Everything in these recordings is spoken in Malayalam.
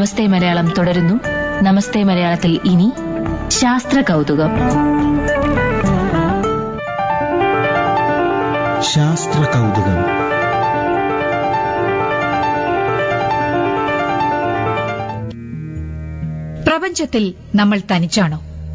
നമസ്തേ മലയാളം തുടരുന്നു നമസ്തേ മലയാളത്തിൽ ഇനി ശാസ്ത്ര കൗതുകം ശാസ്ത്ര കൗതുകം പ്രപഞ്ചത്തിൽ നമ്മൾ തനിച്ചാണോ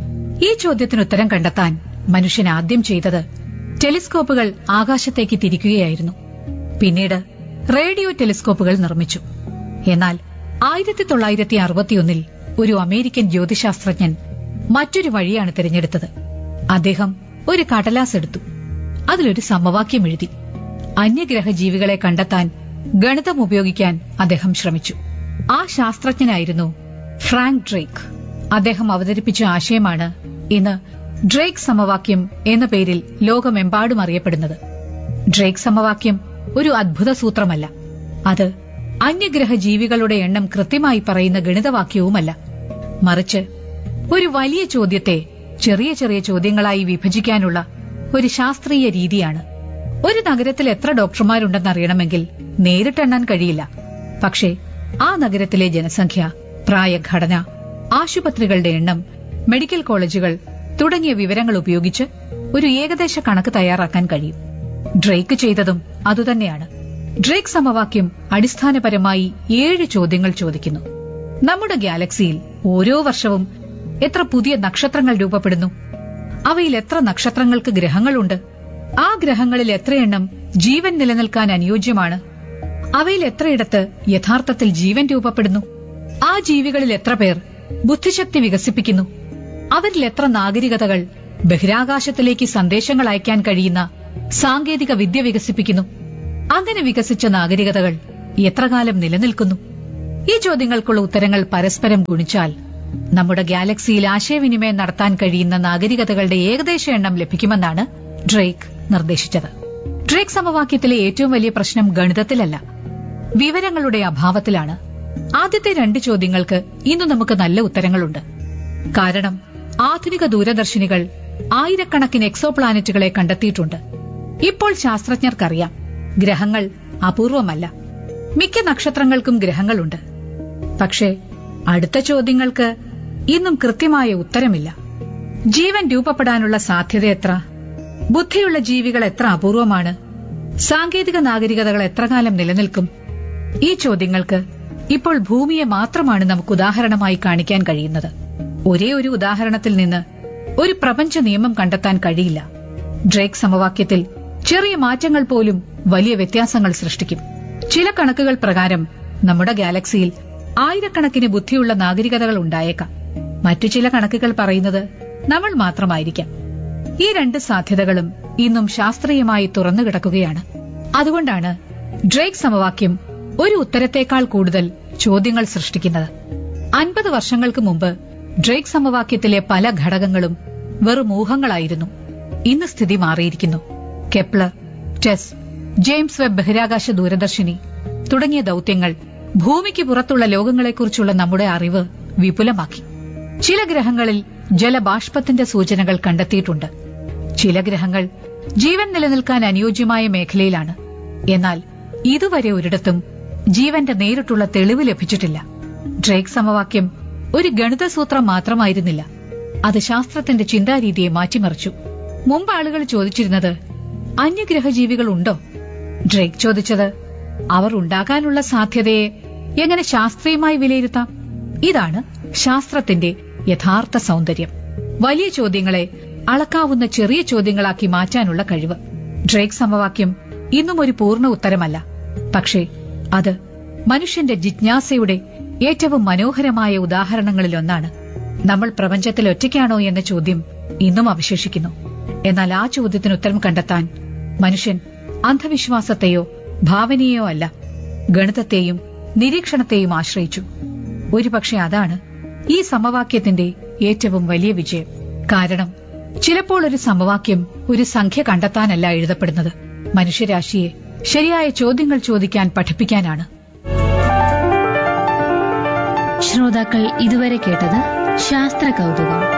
ഈ ചോദ്യത്തിന് ഉത്തരം കണ്ടെത്താൻ മനുഷ്യൻ ആദ്യം ചെയ്തത് ടെലിസ്കോപ്പുകൾ ആകാശത്തേക്ക് തിരിക്കുകയായിരുന്നു പിന്നീട് റേഡിയോ ടെലിസ്കോപ്പുകൾ നിർമ്മിച്ചു എന്നാൽ ആയിരത്തി തൊള്ളായിരത്തി അറുപത്തിയൊന്നിൽ ഒരു അമേരിക്കൻ ജ്യോതിശാസ്ത്രജ്ഞൻ മറ്റൊരു വഴിയാണ് തിരഞ്ഞെടുത്തത് അദ്ദേഹം ഒരു കടലാസ് എടുത്തു അതിലൊരു സമവാക്യം എഴുതി അന്യഗ്രഹ ജീവികളെ കണ്ടെത്താൻ ഗണിതം ഉപയോഗിക്കാൻ അദ്ദേഹം ശ്രമിച്ചു ആ ശാസ്ത്രജ്ഞനായിരുന്നു ഫ്രാങ്ക് ഡ്രേക്ക് അദ്ദേഹം അവതരിപ്പിച്ച ആശയമാണ് ഇന്ന് ഡ്രേക്ക് സമവാക്യം എന്ന പേരിൽ ലോകമെമ്പാടും അറിയപ്പെടുന്നത് ഡ്രേക്ക് സമവാക്യം ഒരു അദ്ഭുത സൂത്രമല്ല അത് അന്യഗ്രഹ ജീവികളുടെ എണ്ണം കൃത്യമായി പറയുന്ന ഗണിതവാക്യവുമല്ല മറിച്ച് ഒരു വലിയ ചോദ്യത്തെ ചെറിയ ചെറിയ ചോദ്യങ്ങളായി വിഭജിക്കാനുള്ള ഒരു ശാസ്ത്രീയ രീതിയാണ് ഒരു നഗരത്തിൽ എത്ര ഡോക്ടർമാരുണ്ടെന്നറിയണമെങ്കിൽ നേരിട്ടെണ്ണാൻ കഴിയില്ല പക്ഷേ ആ നഗരത്തിലെ ജനസംഖ്യ പ്രായഘടന ആശുപത്രികളുടെ എണ്ണം മെഡിക്കൽ കോളേജുകൾ തുടങ്ങിയ വിവരങ്ങൾ ഉപയോഗിച്ച് ഒരു ഏകദേശ കണക്ക് തയ്യാറാക്കാൻ കഴിയും ഡ്രേക്ക് ചെയ്തതും അതുതന്നെയാണ് ഡ്രേക്ക് സമവാക്യം അടിസ്ഥാനപരമായി ഏഴ് ചോദ്യങ്ങൾ ചോദിക്കുന്നു നമ്മുടെ ഗാലക്സിയിൽ ഓരോ വർഷവും എത്ര പുതിയ നക്ഷത്രങ്ങൾ രൂപപ്പെടുന്നു അവയിൽ എത്ര നക്ഷത്രങ്ങൾക്ക് ഗ്രഹങ്ങളുണ്ട് ആ ഗ്രഹങ്ങളിൽ എത്രയെണ്ണം ജീവൻ നിലനിൽക്കാൻ അനുയോജ്യമാണ് അവയിൽ എത്രയിടത്ത് യഥാർത്ഥത്തിൽ ജീവൻ രൂപപ്പെടുന്നു ആ ജീവികളിൽ എത്ര പേർ ബുദ്ധിശക്തി വികസിപ്പിക്കുന്നു അവരിൽ എത്ര നാഗരികതകൾ ബഹിരാകാശത്തിലേക്ക് സന്ദേശങ്ങൾ അയക്കാൻ കഴിയുന്ന സാങ്കേതിക വിദ്യ വികസിപ്പിക്കുന്നു അങ്ങനെ വികസിച്ച നാഗരികതകൾ എത്രകാലം നിലനിൽക്കുന്നു ഈ ചോദ്യങ്ങൾക്കുള്ള ഉത്തരങ്ങൾ പരസ്പരം ഗുണിച്ചാൽ നമ്മുടെ ഗാലക്സിയിൽ ആശയവിനിമയം നടത്താൻ കഴിയുന്ന നാഗരികതകളുടെ ഏകദേശ എണ്ണം ലഭിക്കുമെന്നാണ് ഡ്രേക്ക് നിർദ്ദേശിച്ചത് ഡ്രേക്ക് സമവാക്യത്തിലെ ഏറ്റവും വലിയ പ്രശ്നം ഗണിതത്തിലല്ല വിവരങ്ങളുടെ അഭാവത്തിലാണ് ആദ്യത്തെ രണ്ട് ചോദ്യങ്ങൾക്ക് ഇന്ന് നമുക്ക് നല്ല ഉത്തരങ്ങളുണ്ട് കാരണം ആധുനിക ദൂരദർശിനികൾ ആയിരക്കണക്കിന് എക്സോ പ്ലാനറ്റുകളെ കണ്ടെത്തിയിട്ടുണ്ട് ഇപ്പോൾ ശാസ്ത്രജ്ഞർക്കറിയാം ഗ്രഹങ്ങൾ അപൂർവമല്ല മിക്ക നക്ഷത്രങ്ങൾക്കും ഗ്രഹങ്ങളുണ്ട് പക്ഷേ അടുത്ത ചോദ്യങ്ങൾക്ക് ഇന്നും കൃത്യമായ ഉത്തരമില്ല ജീവൻ രൂപപ്പെടാനുള്ള സാധ്യത എത്ര ബുദ്ധിയുള്ള ജീവികൾ എത്ര അപൂർവമാണ് സാങ്കേതിക നാഗരികതകൾ എത്ര കാലം നിലനിൽക്കും ഈ ചോദ്യങ്ങൾക്ക് ഇപ്പോൾ ഭൂമിയെ മാത്രമാണ് നമുക്ക് ഉദാഹരണമായി കാണിക്കാൻ കഴിയുന്നത് ഒരേ ഒരു ഉദാഹരണത്തിൽ നിന്ന് ഒരു പ്രപഞ്ച നിയമം കണ്ടെത്താൻ കഴിയില്ല ഡ്രേക്ക് സമവാക്യത്തിൽ ചെറിയ മാറ്റങ്ങൾ പോലും വലിയ വ്യത്യാസങ്ങൾ സൃഷ്ടിക്കും ചില കണക്കുകൾ പ്രകാരം നമ്മുടെ ഗാലക്സിയിൽ ആയിരക്കണക്കിന് ബുദ്ധിയുള്ള നാഗരികതകൾ ഉണ്ടായേക്കാം മറ്റു ചില കണക്കുകൾ പറയുന്നത് നമ്മൾ മാത്രമായിരിക്കാം ഈ രണ്ട് സാധ്യതകളും ഇന്നും ശാസ്ത്രീയമായി തുറന്നു കിടക്കുകയാണ് അതുകൊണ്ടാണ് ഡ്രേക്ക് സമവാക്യം ഒരു ഉത്തരത്തേക്കാൾ കൂടുതൽ ചോദ്യങ്ങൾ സൃഷ്ടിക്കുന്നത് അൻപത് വർഷങ്ങൾക്ക് മുമ്പ് ഡ്രേക്ക് സമവാക്യത്തിലെ പല ഘടകങ്ങളും വെറും ഊഹങ്ങളായിരുന്നു ഇന്ന് സ്ഥിതി മാറിയിരിക്കുന്നു കെപ്ലർ ടെസ് ജെയിംസ് വെബ് ബഹിരാകാശ ദൂരദർശിനി തുടങ്ങിയ ദൌത്യങ്ങൾ ഭൂമിക്ക് പുറത്തുള്ള ലോകങ്ങളെക്കുറിച്ചുള്ള നമ്മുടെ അറിവ് വിപുലമാക്കി ചില ഗ്രഹങ്ങളിൽ ജലബാഷ്പത്തിന്റെ സൂചനകൾ കണ്ടെത്തിയിട്ടുണ്ട് ചില ഗ്രഹങ്ങൾ ജീവൻ നിലനിൽക്കാൻ അനുയോജ്യമായ മേഖലയിലാണ് എന്നാൽ ഇതുവരെ ഒരിടത്തും ജീവന്റെ നേരിട്ടുള്ള തെളിവ് ലഭിച്ചിട്ടില്ല ഡ്രേക്ക് സമവാക്യം ഒരു ഗണിതസൂത്രം മാത്രമായിരുന്നില്ല അത് ശാസ്ത്രത്തിന്റെ ചിന്താരീതിയെ മാറ്റിമറിച്ചു മുമ്പ് ആളുകൾ ചോദിച്ചിരുന്നത് അന്യഗ്രഹജീവികൾ ഉണ്ടോ ഡ്രേക്ക് ചോദിച്ചത് അവർ ഉണ്ടാകാനുള്ള സാധ്യതയെ എങ്ങനെ ശാസ്ത്രീയമായി വിലയിരുത്താം ഇതാണ് ശാസ്ത്രത്തിന്റെ യഥാർത്ഥ സൗന്ദര്യം വലിയ ചോദ്യങ്ങളെ അളക്കാവുന്ന ചെറിയ ചോദ്യങ്ങളാക്കി മാറ്റാനുള്ള കഴിവ് ഡ്രേക്ക് സമവാക്യം ഇന്നും ഒരു പൂർണ്ണ ഉത്തരമല്ല പക്ഷേ അത് മനുഷ്യന്റെ ജിജ്ഞാസയുടെ ഏറ്റവും മനോഹരമായ ഉദാഹരണങ്ങളിലൊന്നാണ് നമ്മൾ പ്രപഞ്ചത്തിൽ ഒറ്റയ്ക്കാണോ എന്ന ചോദ്യം ഇന്നും അവശേഷിക്കുന്നു എന്നാൽ ആ ചോദ്യത്തിന് ഉത്തരം കണ്ടെത്താൻ മനുഷ്യൻ അന്ധവിശ്വാസത്തെയോ ഭാവനയോ അല്ല ഗണിതത്തെയും നിരീക്ഷണത്തെയും ആശ്രയിച്ചു ഒരുപക്ഷെ അതാണ് ഈ സമവാക്യത്തിന്റെ ഏറ്റവും വലിയ വിജയം കാരണം ചിലപ്പോൾ ഒരു സമവാക്യം ഒരു സംഖ്യ കണ്ടെത്താനല്ല എഴുതപ്പെടുന്നത് മനുഷ്യരാശിയെ ശരിയായ ചോദ്യങ്ങൾ ചോദിക്കാൻ പഠിപ്പിക്കാനാണ് ശ്രോതാക്കൾ ഇതുവരെ കേട്ടത് ശാസ്ത്ര കൗതുകം